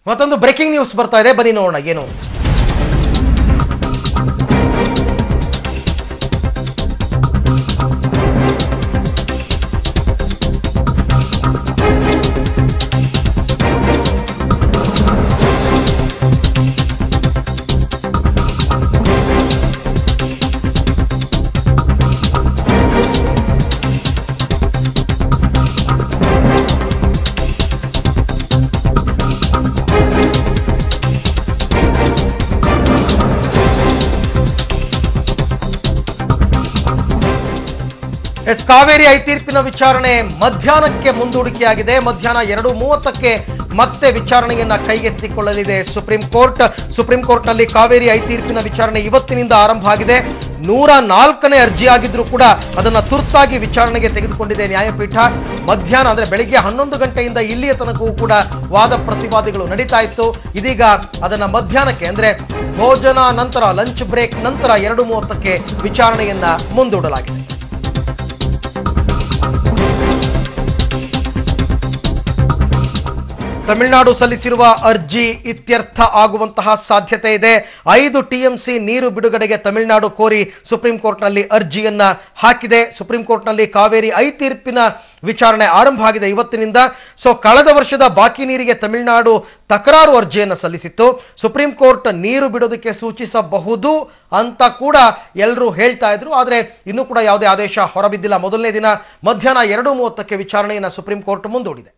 ಮತ್ತೊಂದು breaking news ಬರ್ತಾ ಇದೆ ಬನ್ನಿ ನೋಡೋಣ ಏನು ಅಂತ. ಎಸ್ ಕಾವೇರಿ ಐತೀರ್ಪಿನ ವಿಚಾರಣೆ ಮಧ್ಯಾಹ್ನಕ್ಕೆ ಮುಂದೂಡಿಕೆಯಾಗಿದೆ ಮಧ್ಯಾಹ್ನ ಎರಡು ಮೂವತ್ತಕ್ಕೆ ಮತ್ತೆ ವಿಚಾರಣೆಯನ್ನ ಕೈಗೆತ್ತಿಕೊಳ್ಳಲಿದೆ ಸುಪ್ರೀಂ ಕೋರ್ಟ್ ಸುಪ್ರೀಂ ಕೋರ್ಟ್ನಲ್ಲಿ ಕಾವೇರಿ ಐತೀರ್ಪಿನ ವಿಚಾರಣೆ ಇವತ್ತಿನಿಂದ ಆರಂಭ ಆಗಿದೆ ನೂರ ನಾಲ್ಕನೇ ಅರ್ಜಿ ಆಗಿದ್ರೂ ಕೂಡ ಅದನ್ನ ತುರ್ತಾಗಿ ವಿಚಾರಣೆಗೆ ತೆಗೆದುಕೊಂಡಿದೆ ನ್ಯಾಯಪೀಠ ಮಧ್ಯಾಹ್ನ ಅಂದ್ರೆ ಬೆಳಿಗ್ಗೆ ಹನ್ನೊಂದು ಗಂಟೆಯಿಂದ ಇಲ್ಲಿಯ ತನಕವೂ ಕೂಡ ವಾದ ಪ್ರತಿವಾದಿಗಳು ನಡೀತಾ ಇತ್ತು ಇದೀಗ ಅದನ್ನ ಮಧ್ಯಾಹ್ನಕ್ಕೆ ಅಂದ್ರೆ ಭೋಜನ ನಂತರ ಲಂಚ್ ಬ್ರೇಕ್ ನಂತರ ಎರಡು ಮೂವತ್ತಕ್ಕೆ ವಿಚಾರಣೆಯನ್ನ ಮುಂದೂಡಲಾಗಿದೆ ತಮಿಳುನಾಡು ಸಲ್ಲಿಸಿರುವ ಅರ್ಜಿ ಇತ್ಯರ್ಥ ಆಗುವಂತಹ ಸಾಧ್ಯತೆ ಇದೆ ಐದು ಟಿಎಂಸಿ ನೀರು ಬಿಡುಗಡೆಗೆ ತಮಿಳುನಾಡು ಕೋರಿ ಸುಪ್ರೀಂ ಕೋರ್ಟ್ನಲ್ಲಿ ಅರ್ಜಿಯನ್ನ ಹಾಕಿದೆ ಸುಪ್ರೀಂ ಕೋರ್ಟ್ನಲ್ಲಿ ಕಾವೇರಿ ಐ ತೀರ್ಪಿನ ವಿಚಾರಣೆ ಆರಂಭ ಆಗಿದೆ ಇವತ್ತಿನಿಂದ ಸೊ ಕಳೆದ ವರ್ಷದ ಬಾಕಿ ನೀರಿಗೆ ತಮಿಳುನಾಡು ತಕರಾರು ಅರ್ಜಿಯನ್ನು ಸಲ್ಲಿಸಿತ್ತು ಸುಪ್ರೀಂ ಕೋರ್ಟ್ ನೀರು ಬಿಡೋದಕ್ಕೆ ಸೂಚಿಸಬಹುದು ಅಂತ ಕೂಡ ಎಲ್ಲರೂ ಹೇಳ್ತಾ ಇದ್ರು ಆದರೆ ಇನ್ನೂ ಕೂಡ ಯಾವುದೇ ಆದೇಶ ಹೊರಬಿದ್ದಿಲ್ಲ ಮೊದಲನೇ ದಿನ ಮಧ್ಯಾಹ್ನ ಎರಡು ಮೂವತ್ತಕ್ಕೆ ವಿಚಾರಣೆಯನ್ನು ಸುಪ್ರೀಂ ಕೋರ್ಟ್ ಮುಂದೂಡಿದೆ